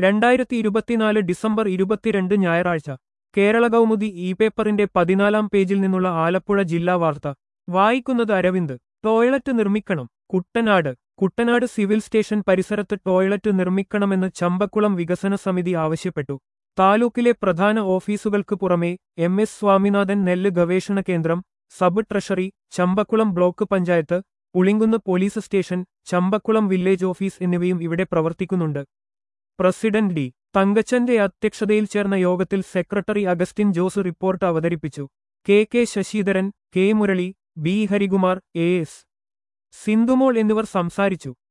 രണ്ടായിരത്തി ഇരുപത്തിനാല് ഡിസംബർ ഇരുപത്തിരണ്ട് ഞായറാഴ്ച കേരള കൗമുദി ഇ പേപ്പറിന്റെ പതിനാലാം പേജിൽ നിന്നുള്ള ആലപ്പുഴ ജില്ലാ വാർത്ത വായിക്കുന്നത് അരവിന്ദ് ടോയ്ലറ്റ് നിർമ്മിക്കണം കുട്ടനാട് കുട്ടനാട് സിവിൽ സ്റ്റേഷൻ പരിസരത്ത് ടോയ്ലറ്റ് നിർമ്മിക്കണമെന്ന് ചമ്പക്കുളം വികസന സമിതി ആവശ്യപ്പെട്ടു താലൂക്കിലെ പ്രധാന ഓഫീസുകൾക്ക് പുറമെ എം എസ് സ്വാമിനാഥൻ നെല്ല് ഗവേഷണ കേന്ദ്രം sub treasury Champakkulam block panchayat Pulinkunnu police station Champakkulam village office എന്നിവയും ഇവിടെ പ്രവർത്തിക്കുന്നുണ്ട് പ്രസിഡന്റ് ഡി തങ്കച്ചന്റെ അധ്യക്ഷതയിൽ ചേർന്ന യോഗത്തിൽ സെക്രട്ടറി അഗസ്റ്റിൻ ജോസ് റിപ്പോർട്ട് അവതരിപ്പിച്ചു K K Sasidharan K Murali B Harikumar A S Sindhumol എന്നിവർ സംസാരിച്ചു